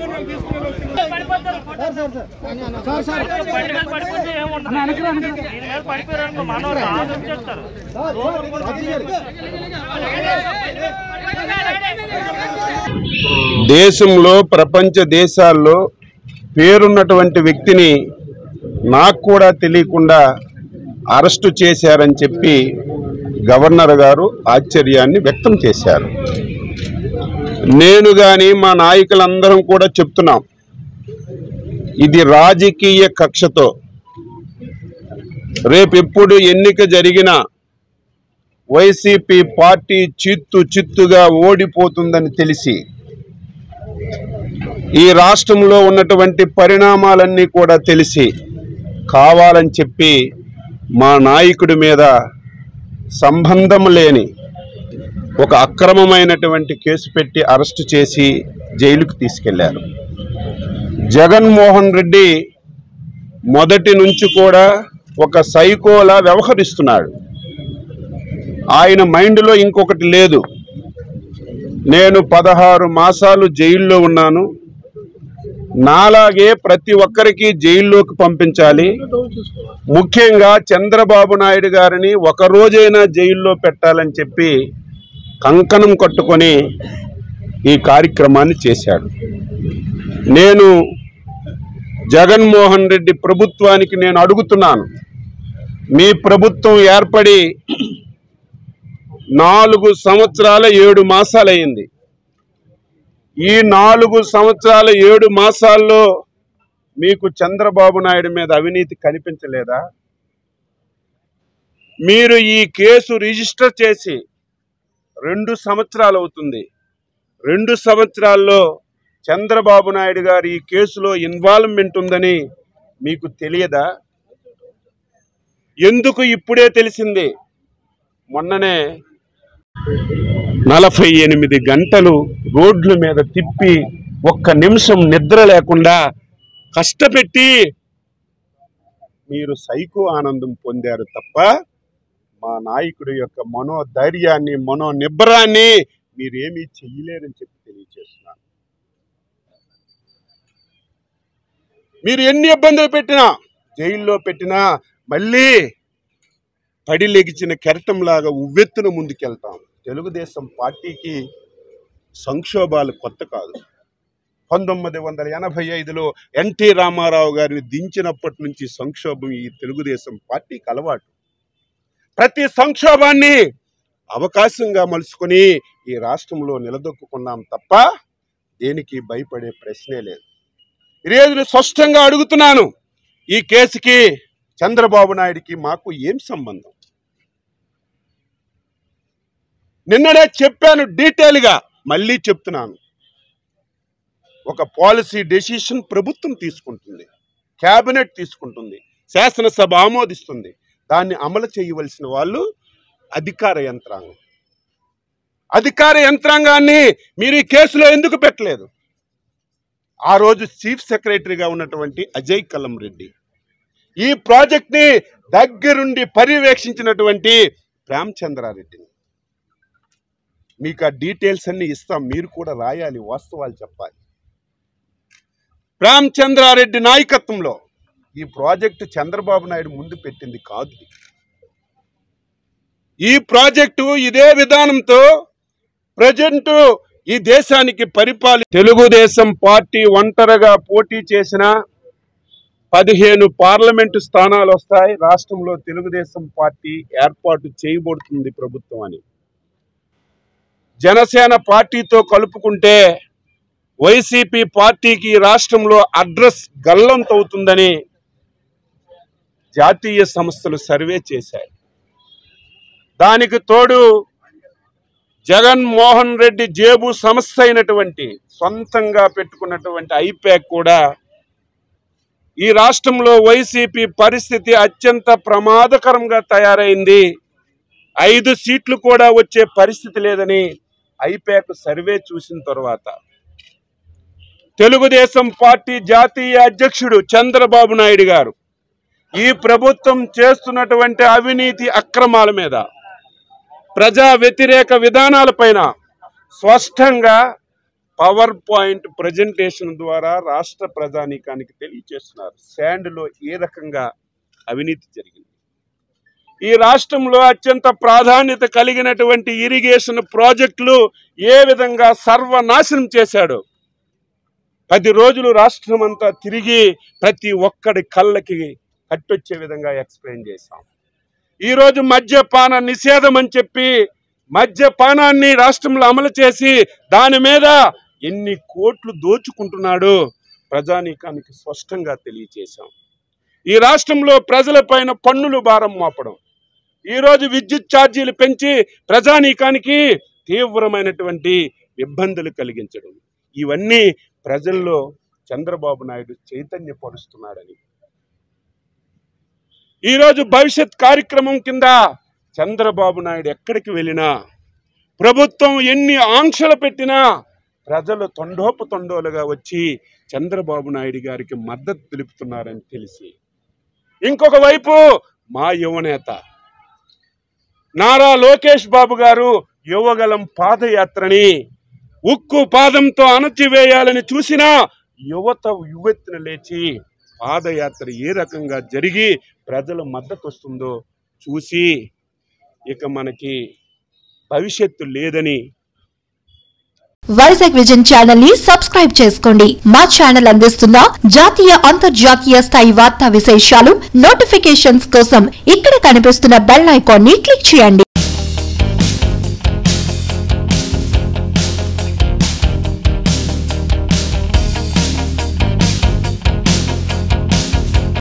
పడిపోతే ఏముండదు దీని మీద పడిపోయారు మనోళ్ళు ఆలోచిస్తారు దేశంలో ప్రపంచ దేశాల్లో పేరున్నటువంటి వ్యక్తిని నాకు కూడా తెలియకుండా అరెస్టు చేశారని చెప్పి గవర్నర్ గారు ఆశ్చర్యాన్ని వ్యక్తం చేశారు నేను కానీ మా నాయకులందరం కూడా చెప్తున్నాం ఇది రాజకీయ కక్షతో రేపెప్పుడు ఎన్నిక జరిగినా వైసీపీ పార్టీ చిత్తు చిత్తుగా ఓడిపోతుందని తెలిసి ఈ రాష్ట్రంలో ఉన్నటువంటి పరిణామాలన్నీ కూడా తెలిసి కావాలని చెప్పి మా నాయకుడి మీద సంబంధం లేని ఒక అక్రమమైనటువంటి కేసు పెట్టి అరెస్టు చేసి జైలుకు తీసుకెళ్లారు జగన్మోహన్ రెడ్డి మొదటి నుంచి కూడా ఒక సైకోలా వ్యవహరిస్తున్నాడు ఆయన మైండ్లో ఇంకొకటి లేదు నేను పదహారు మాసాలు జైల్లో ఉన్నాను నాలాగే ప్రతి ఒక్కరికి జైల్లోకి పంపించాలి ముఖ్యంగా చంద్రబాబు నాయుడు గారిని ఒక రోజైనా జైల్లో పెట్టాలని చెప్పి కంకణం కట్టుకొని ఈ కార్యక్రమాన్ని చేశాడు నేను జగన్మోహన్ రెడ్డి ప్రభుత్వానికి నేను అడుగుతున్నాను మీ ప్రభుత్వం ఏర్పడి నాలుగు సంవత్సరాల ఏడు మాసాలయ్యింది ఈ నాలుగు సంవత్సరాల ఏడు మాసాల్లో మీకు చంద్రబాబు నాయుడు మీద అవినీతి కనిపించలేదా మీరు ఈ కేసు రిజిస్టర్ చేసి రెండు సంవత్సరాలు అవుతుంది రెండు సంవత్సరాల్లో చంద్రబాబు నాయుడు గారు ఈ కేసులో ఇన్వాల్వ్మెంట్ ఉందని మీకు తెలియదా ఎందుకు ఇప్పుడే తెలిసింది మొన్ననే నలభై ఎనిమిది గంటలు రోడ్ల మీద తిప్పి ఒక్క నిమిషం నిద్ర లేకుండా కష్టపెట్టి మీరు సైకో ఆనందం పొందారు తప్ప మా నాయకుడి యొక్క మనోధైర్యాన్ని మనో నిబ్బరాన్ని మీరేమీ చెయ్యలేరని చెప్పి తెలియజేస్తున్నాను మీరు ఎన్ని ఇబ్బందులు పెట్టినా జైల్లో పెట్టినా మళ్ళీ పడి లెగిచిన కెరటంలాగా ఉవ్వెత్తున ముందుకెళ్తాం తెలుగుదేశం పార్టీకి సంక్షోభాలు కొత్త కాదు పంతొమ్మిది వందల ఎనభై ఐదులో ఎన్టీ రామారావు గారిని దించినప్పటి నుంచి సంక్షోభం ఈ తెలుగుదేశం పార్టీకి అలవాటు ప్రతి సంక్షోభాన్ని అవకాశంగా మలుచుకొని ఈ రాష్ట్రంలో నిలదొక్కుకున్నాం తప్ప దేనికి భయపడే ప్రశ్నే లేదు ఈరోజు స్పష్టంగా అడుగుతున్నాను ఈ కేసుకి చంద్రబాబు నాయుడికి మాకు ఏం సంబంధం నిన్ననే చెప్పాను డీటెయిల్గా మళ్ళీ చెప్తున్నాను ఒక పాలసీ డెసిషన్ ప్రభుత్వం తీసుకుంటుంది కేబినెట్ తీసుకుంటుంది శాసనసభ ఆమోదిస్తుంది దాన్ని అమలు చేయవలసిన వాళ్ళు అధికార యంత్రాంగం అధికార యంత్రాంగాన్ని మీరు ఈ కేసులో ఎందుకు పెట్టలేదు ఆ రోజు చీఫ్ సెక్రటరీగా ఉన్నటువంటి అజయ్ కల్లం రెడ్డి ఈ ప్రాజెక్ట్ని దగ్గరుండి పర్యవేక్షించినటువంటి రామచంద్రారెడ్డిని మీకు ఆ డీటెయిల్స్ అన్ని ఇస్తాం మీరు కూడా రాయాలి వాస్తవాలు చెప్పాలి రామచంద్రారెడ్డి నాయకత్వంలో ఈ ప్రాజెక్టు చంద్రబాబు నాయుడు ముందు పెట్టింది కాదు ఇది. ఈ ప్రాజెక్టు ఇదే విధానంతో ప్రజెంట్ ఈ దేశానికి పరిపాలి తెలుగుదేశం పార్టీ ఒంటరిగా పోటీ చేసిన పదిహేను పార్లమెంటు స్థానాలు వస్తాయి రాష్ట్రంలో తెలుగుదేశం పార్టీ ఏర్పాటు చేయబడుతుంది ప్రభుత్వం అని జనసేన పార్టీతో కలుపుకుంటే వైసీపీ పార్టీకి ఈ రాష్ట్రంలో అడ్రస్ గల్లంతవుతుందని జాతీయ సంస్థలు సర్వే చేశాయి దానికి తోడు జగన్మోహన్ రెడ్డి జేబు సంస్థ అయినటువంటి సొంతంగా పెట్టుకున్నటువంటి ఐపాక్ కూడా ఈ రాష్ట్రంలో వైసీపీ పరిస్థితి అత్యంత ప్రమాదకరంగా తయారైంది ఐదు సీట్లు కూడా వచ్చే పరిస్థితి లేదని ఐపాక్ సర్వే చూసిన తర్వాత తెలుగుదేశం పార్టీ జాతీయ అధ్యక్షుడు చంద్రబాబు నాయుడు గారు ఈ ప్రభుత్వం చేస్తున్నటువంటి అవినీతి అక్రమాల మీద ప్రజా వ్యతిరేక విధానాలపైన స్పష్టంగా పవర్ పాయింట్ ప్రజెంటేషన్ ద్వారా రాష్ట్ర ప్రజానీకానికి తెలియజేస్తున్నారు శాండ్లో ఏ రకంగా అవినీతి జరిగింది ఈ రాష్ట్రంలో అత్యంత ప్రాధాన్యత కలిగినటువంటి ఇరిగేషన్ ప్రాజెక్టులు ఏ విధంగా సర్వనాశనం చేశాడు పది రోజులు రాష్ట్రం అంతా తిరిగి ప్రతి ఒక్కడి కళ్ళకి కట్టొచ్చే విధంగా ఎక్స్ప్లెయిన్ చేశాం ఈరోజు మద్యపాన నిషేధం అని చెప్పి మద్యపానాన్ని రాష్ట్రంలో అమలు చేసి దాని మీద ఎన్ని కోట్లు దోచుకుంటున్నాడు ప్రజానీకానికి స్పష్టంగా తెలియచేశాం ఈ రాష్ట్రంలో ప్రజలపైన పన్నులు భారం మోపడం ఈరోజు విద్యుత్ ఛార్జీలు పెంచి ప్రజానీకానికి తీవ్రమైనటువంటి ఇబ్బందులు కలిగించడం ఇవన్నీ ప్రజల్లో చంద్రబాబు నాయుడు చైతన్యపరుస్తున్నాడని ఈరోజు భవిష్యత్ కార్యక్రమం కింద చంద్రబాబు నాయుడు ఎక్కడికి వెళ్ళినా ప్రభుత్వం ఎన్ని ఆంక్షలు పెట్టినా ప్రజలు తొండోపు తొండోలుగా వచ్చి చంద్రబాబు నాయుడు గారికి మద్దతు తెలుపుతున్నారని తెలిసి ఇంకొక వైపు మా యువనేత నారా లోకేష్ బాబు గారు యువగలం పాదయాత్రని ఉక్కు పాదంతో అణచివేయాలని చూసినా యువత యువెత్తున లేచి పాదయాత్ర ఏ రకంగా జరిగి ప్రజల మద్దతు వస్తుందో చూసి ఇక మనకి భవిష్యత్తు లేదని వైజాగ్ విజన్ ఛానల్ ని సబ్స్క్రైబ్ చేసుకోండి మా ఛానల్ అందిస్తున్న జాతీయ అంతర్జాతీయ స్థాయి వార్తా విశేషాలు నోటిఫికేషన్స్ కోసం ఇక్కడ కనిపిస్తున్న బెల్ ఐకాన్ ని క్లిక్ చేయండి